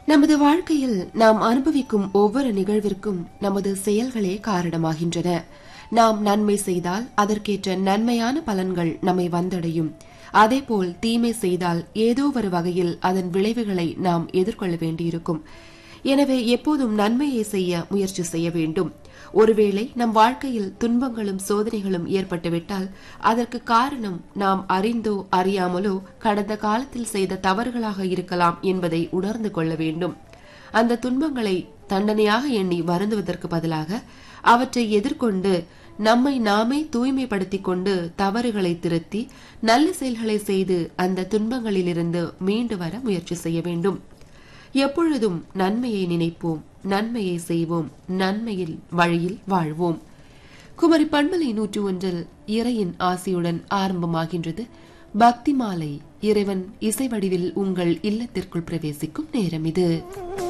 நமது வாழ்க்கையில் நாம் அனுபவிக்கும் ஒவ்வொரு நிகழ்விற்கும் நமது செயல்களே காரணமாகின்றன நாம் நன்மை செய்தால் அதற்கேற்ற நன்மையான பலன்கள் நம்மை வந்தடையும் அதேபோல் தீமை செய்தால் ஏதோ ஒரு வகையில் அதன் விளைவுகளை நாம் எதிர்கொள்ள வேண்டியிருக்கும் எனவே எப்போதும் நன்மையை செய்ய முயற்சி செய்ய வேண்டும் ஒருவேளை நம் வாழ்க்கையில் துன்பங்களும் சோதனைகளும் ஏற்பட்டுவிட்டால் அதற்கு காரணம் நாம் அறிந்தோ அறியாமலோ கடந்த காலத்தில் செய்த தவறுகளாக இருக்கலாம் என்பதை உணர்ந்து கொள்ள வேண்டும் அந்த துன்பங்களை தண்டனையாக எண்ணி வருந்துவதற்கு பதிலாக அவற்றை எதிர்கொண்டு நம்மை நாமே தூய்மைப்படுத்திக் கொண்டு தவறுகளை திருத்தி நல்ல செயல்களை செய்து அந்த துன்பங்களிலிருந்து மீண்டு வர முயற்சி செய்ய வேண்டும் எப்பொழுதும் நன்மையை நினைப்போம் நன்மையை செய்வோம் நன்மையில் வழியில் வாழ்வோம் குமரி பண்பலை நூற்று ஒன்றில் இறையின் ஆசியுடன் ஆரம்பமாகின்றது பக்தி மாலை இறைவன் இசை வடிவில் உங்கள் இல்லத்திற்குள் பிரவேசிக்கும் நேரம் இது